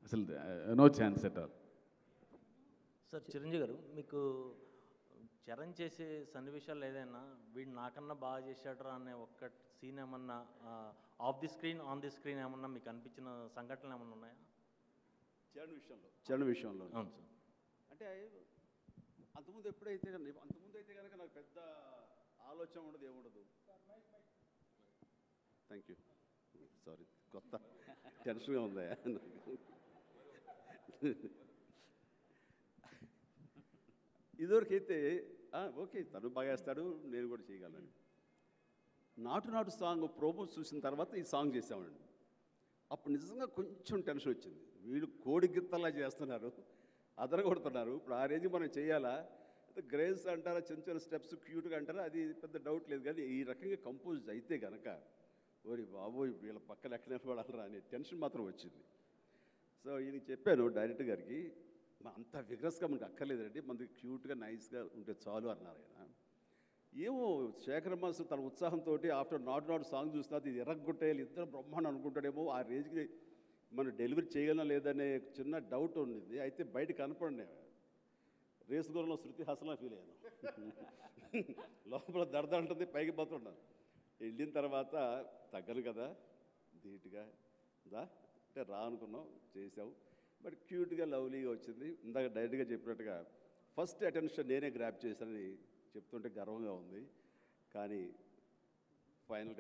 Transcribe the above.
అసలు no chance at all sir Chiranjeevi గారు మీకు చరణ్ చేసే సన్నివేశాలు ఏదైనా వీడు నాకన్నా బాగా చేశాడరా అనే ఒక్క సీన్ ఏమన్నా off the screen on the screen ఏమన్నా మీకు అనిపించిన సంఘటనలు ఏమన్నా ఉన్నాయా చరణ్ విషయంలో చరణ్ విషయంలో అవును సార్ అంటే అంతకుముందు ఎప్పుడైతే కనుక అంతకుముందు అయితే కనుక నాకు పెద్ద ఆలోచన ఉండదు ఏముండదు థ్యాంక్ యూ సారీ కొత్త టెన్షన్గా ఉందా ఇదివరకైతే "ఆ, ఓకే తను బాగా వేస్తాడు నేను కూడా చేయగలను నాటు నాటు సాంగ్ ప్రోమో చూసిన తర్వాత ఈ సాంగ్ చేసామండి అప్పుడు నిజంగా కొంచెం టెన్షన్ వచ్చింది వీళ్ళు కోడి గిత్తలా చేస్తున్నారు అదరగొడుతున్నారు ఇప్పుడు ఆ రేంజ్ మనం చేయాలా గ్రేస్ అంటారా చిన్న చిన్న స్టెప్స్ క్యూట్గా అంటారా అది పెద్ద డౌట్ లేదు కానీ ఈ రకంగా కంపోజ్ అయితే గనక ఓరి బాబోయ్ వీళ్ళ పక్కన ఎక్కడ నిలబడాలరా అనే టెన్షన్ మాత్రం వచ్చింది సో ఈయన చెప్పాను డైరెక్టర్ గారికి "మా అంత విగ్రస్గా మనకు అక్కర్లేదండి మనకి క్యూట్గా నైస్గా ఉంటే చాలు అన్నారు ఆయన ఏమో శేఖర్ మాస్టర్ తన ఉత్సాహంతో ఆఫ్టర్ నాట్ నాట్ సాంగ్ చూస్తున్నా ఇది ఎర్రగొట్టేయాలి ఇద్దరు బ్రహ్మాండం అనుకుంటాడేమో ఆ రేంజ్కి మనం డెలివరీ చేయగలం లేదనే చిన్న డౌట్ ఉండింది అయితే బయట కనపడి రేసు గురంలో శృతి హాసలా ఫీల్ అయ్యాను లోపల దడద ఉంటుంది పైకి పోతున్నాను వెళ్ళిన తర్వాత తగ్గను కదా ధీటుగా దా అంటే రా అనుకున్నాం చేసావు బట్ క్యూట్గా లవ్లీగా వచ్చింది ఇందాక డైరెక్ట్గా చెప్పినట్టుగా ఫస్ట్ అటెన్షన్ నేనే గ్రాప్ చేశానని చెప్తుంటే గర్వంగా ఉంది కానీ ఫైనల్